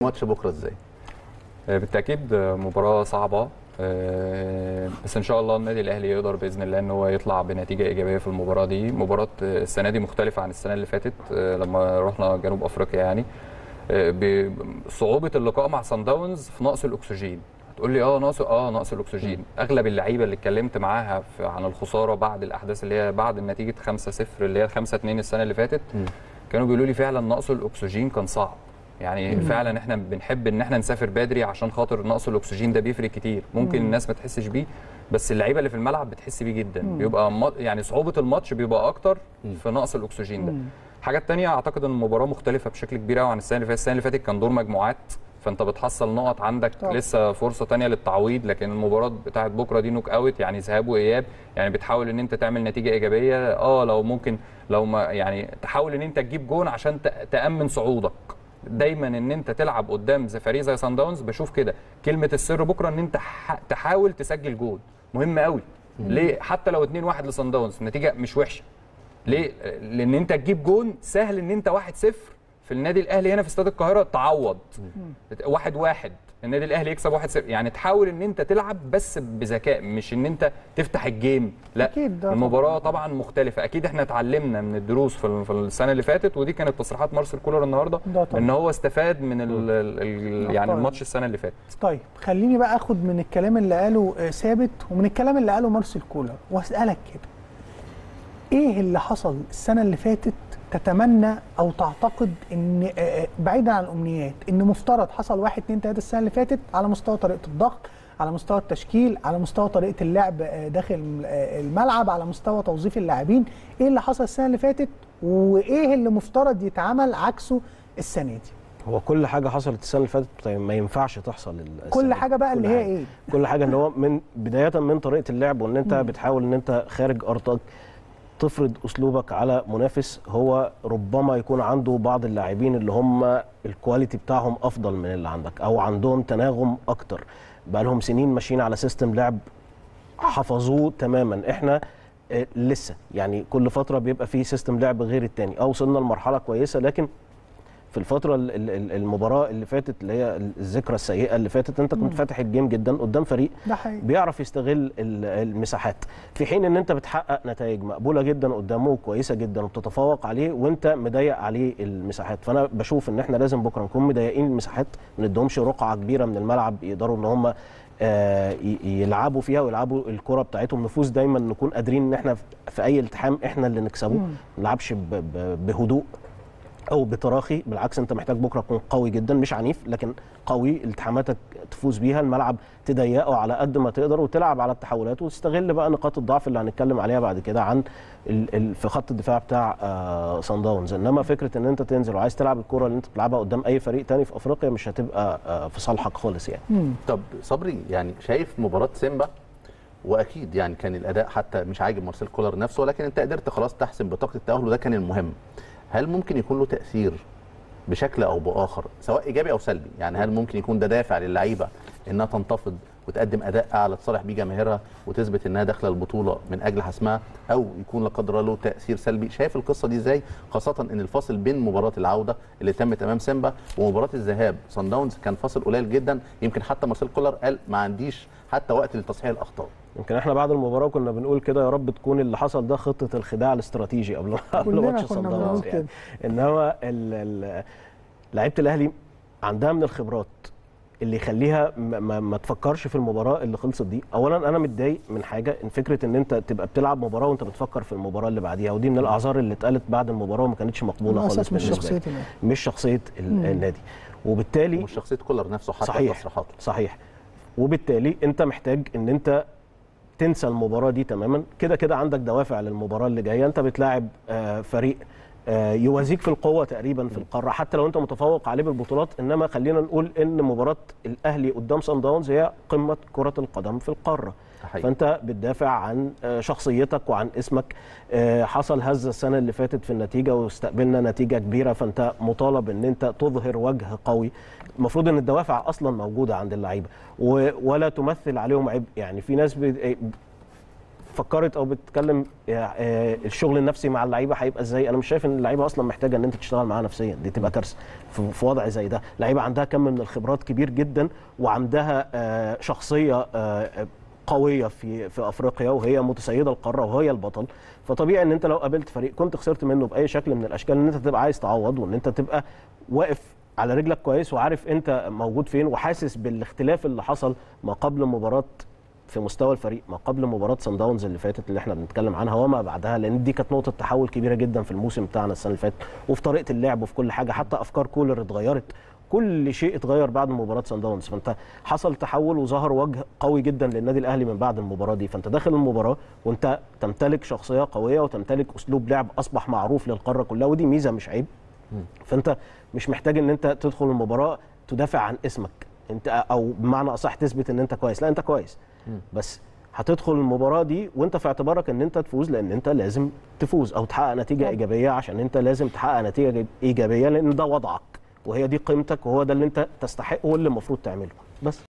ماتش بكره ازاي آه، بالتاكيد آه، مباراه صعبه آه، بس ان شاء الله النادي الاهلي يقدر باذن الله ان هو يطلع بنتيجه ايجابيه في المباراه دي مباراه آه، السنه دي مختلفه عن السنه اللي فاتت آه، لما رحنا جنوب افريقيا يعني آه، بصعوبه اللقاء مع سان داونز في نقص الاكسجين هتقول لي اه ناقص اه نقص الاكسجين اغلب اللعيبه اللي اتكلمت معاها في عن الخساره بعد الاحداث اللي هي بعد نتيجه 5-0 اللي هي 5-2 السنه اللي فاتت كانوا بيقولوا لي فعلا نقص الاكسجين كان صعب يعني مم. فعلا احنا بنحب ان احنا نسافر بدري عشان خاطر نقص الاكسجين ده بيفرق كتير ممكن مم. الناس ما تحسش بيه بس اللعيبه اللي في الملعب بتحس بيه جدا مم. بيبقى م- يعني صعوبه الماتش بيبقى اكتر في نقص الاكسجين ده مم. حاجات تانية اعتقد ان المباراه مختلفه بشكل كبير قوي عن السنه اللي فاتت السنه اللي فاتت كان دور مجموعات فانت بتحصل نقط عندك طبعا. لسه فرصه تانية للتعويض لكن المباراه بتاعت بكره دي نوك اوت يعني ذهاب واياب يعني بتحاول ان انت تعمل نتيجه ايجابيه اه لو ممكن لو ما يعني تحاول ان انت تجيب جون عشان تأ- تامن صعودك دايما ان انت تلعب قدام زي فريق زي سان داونز بشوف كده كلمه السر بكره ان انت ح- تحاول تسجل جول مهم قوي ليه حتى لو 2-1 لسان داونز النتيجه مش وحشه ليه؟ لان انت تجيب جون سهل ان انت 1-0 في النادي الاهلي هنا في استاد القاهره تعوض واحد واحد النادي الاهلي يكسب 1-0 يعني تحاول ان انت تلعب بس بذكاء مش ان انت تفتح الجيم لا أكيد ده المباراه طبعا مختلفه اكيد احنا اتعلمنا من الدروس في ال- في السنه اللي فاتت ودي كانت تصريحات مارسيل كولر النهارده ده طبعا. ان هو استفاد من ال ال ال يعني طبعا. الماتش السنه اللي فاتت طيب خليني بقى اخد من الكلام اللي قاله آه، ثابت ومن الكلام اللي قاله مارسيل كولر واسالك كده ايه اللي حصل السنه اللي فاتت تتمنى او تعتقد ان آه، آه، بعيدا عن الامنيات ان مفترض حصل واحد اتنين تلاته السنه اللي فاتت على مستوى طريقه الضغط على مستوى التشكيل على مستوى طريقه اللعب آه، داخل آه، الملعب على مستوى توظيف اللاعبين ايه اللي حصل السنه اللي فاتت وايه اللي مفترض يتعمل عكسه السنه دي هو كل حاجه حصلت السنه اللي فاتت طيب ما ينفعش تحصل السنة كل دي. حاجه بقى كل اللي هي حاجة. ايه كل حاجه ان هو من بدايه من طريقه اللعب وان انت مم. بتحاول ان انت خارج ارضك تفرض اسلوبك على منافس هو ربما يكون عنده بعض اللاعبين اللي هم الكواليتي بتاعهم افضل من اللي عندك او عندهم تناغم اكتر بقى لهم سنين ماشيين على سيستم لعب حفظوه تماما احنا آه، لسه يعني كل فتره بيبقى فيه سيستم لعب غير التاني او وصلنا لمرحله كويسه لكن في الفتره ال- ال- ال- المباراه اللي فاتت اللي هي الذكرى السيئه اللي فاتت انت مم. كنت فاتح الجيم جدا قدام فريق ده حقيقي بيعرف يستغل ال- المساحات في حين ان انت بتحقق نتائج مقبوله جدا قدامه وكويسه جدا وبتتفوق عليه وانت مضيق عليه المساحات فانا بشوف ان احنا لازم بكره نكون مضيقين المساحات ما ندهمش رقعه كبيره من الملعب يقدروا ان هم آه، ي- يلعبوا فيها ويلعبوا الكره بتاعتهم نفوز دايما نكون قادرين ان احنا في اي التحام احنا اللي نكسبه مم. ما نلعبش ب- ب- بهدوء او بتراخي بالعكس انت محتاج بكره تكون قوي جدا مش عنيف لكن قوي التحاماتك تفوز بيها الملعب تضيقه على قد ما تقدر وتلعب على التحولات وتستغل بقى نقاط الضعف اللي هنتكلم عليها بعد كده عن ال ال في خط الدفاع بتاع آه سان داونز انما فكره ان انت تنزل وعايز تلعب الكره اللي انت بتلعبها قدام اي فريق تاني في افريقيا مش هتبقى آه في صالحك خالص يعني مم. طب صبري يعني شايف مباراه سيمبا واكيد يعني كان الاداء حتى مش عاجب مارسيل كولر نفسه ولكن انت قدرت خلاص تحسم بطاقه التاهل وده كان المهم هل ممكن يكون له تاثير بشكل او باخر سواء ايجابي او سلبي يعني هل ممكن يكون ده دافع للعيبه انها تنتفض وتقدم اداء اعلى تصالح بيه جماهيرها وتثبت انها داخله البطوله من اجل حسمها او يكون لا قدر الله له تاثير سلبي شايف القصه دي ازاي خاصه ان الفاصل بين مباراه العوده اللي تمت امام سيمبا ومباراه الذهاب صن داونز كان فاصل قليل جدا يمكن حتى مارسيل كولر قال ما عنديش حتى وقت لتصحيح الاخطاء يمكن احنا بعد المباراه كنا بنقول كده يا رب تكون اللي حصل ده خطه الخداع الاستراتيجي قبل قبل كلنا ماتش كنا صن بنقول داونز كده. يعني انما ال- ال- لعيبه الاهلي عندها من الخبرات اللي يخليها ما, ما, ما تفكرش في المباراه اللي خلصت دي اولا انا متضايق من حاجه ان فكره ان انت تبقى بتلعب مباراه وانت بتفكر في المباراه اللي بعديها ودي من الاعذار اللي اتقالت بعد المباراه وما كانتش مقبوله خالص للاسف مش بالنسبه لي. شخصيتي أنا. مش شخصيه ال- مم. النادي وبالتالي ومش شخصيه كولر نفسه حتى في صحيح تصريحاته صحيح وبالتالي انت محتاج ان انت تنسى المباراه دي تماما كده كده عندك دوافع للمباراه اللي جايه انت بتلاعب آه، فريق آه، يوازيك في القوه تقريبا في القاره حتى لو انت متفوق عليه بالبطولات انما خلينا نقول ان مباراه الاهلي قدام صن داونز هي قمه كره القدم في القاره ده حقيقي. فانت بتدافع عن آه، شخصيتك وعن اسمك آه، حصل هزه السنه اللي فاتت في النتيجه واستقبلنا نتيجه كبيره فانت مطالب ان انت تظهر وجه قوي المفروض ان الدوافع اصلا موجوده عند اللعيبه و- ولا تمثل عليهم عبء يعني في ناس بي- فكرت او بتتكلم آه، الشغل النفسي مع اللعيبه هيبقى ازاي انا مش شايف ان اللعيبه اصلا محتاجه ان انت تشتغل معاها نفسيا دي تبقى كارثه في في وضع زي ده لعيبه عندها كم من الخبرات كبير جدا وعندها آه، شخصيه آه، قويه في في افريقيا وهي متسيده القاره وهي البطل فطبيعي ان انت لو قابلت فريق كنت خسرت منه باي شكل من الاشكال ان انت تبقى عايز تعوض وان انت تبقى واقف على رجلك كويس وعارف انت موجود فين وحاسس بالاختلاف اللي حصل ما قبل مباراه في مستوى الفريق ما قبل مباراه سان داونز اللي فاتت اللي احنا بنتكلم عنها وما بعدها لان دي كانت نقطه تحول كبيره جدا في الموسم بتاعنا السنه اللي فاتت وفي طريقه اللعب وفي كل حاجه حتى افكار كولر اتغيرت كل شيء اتغير بعد مباراه سان داونز فانت حصل تحول وظهر وجه قوي جدا للنادي الاهلي من بعد المباراه دي فانت داخل المباراه وانت تمتلك شخصيه قويه وتمتلك اسلوب لعب اصبح معروف للقاره كلها ودي ميزه مش عيب فانت مش محتاج ان انت تدخل المباراه تدافع عن اسمك انت او بمعنى اصح تثبت ان انت كويس لا انت كويس بس هتدخل المباراه دي وانت في اعتبارك ان انت تفوز لان انت لازم تفوز او تحقق نتيجه ايجابيه عشان انت لازم تحقق نتيجه ايجابيه لان ده وضعك وهي دي قيمتك وهو ده اللي انت تستحقه واللي المفروض تعمله بس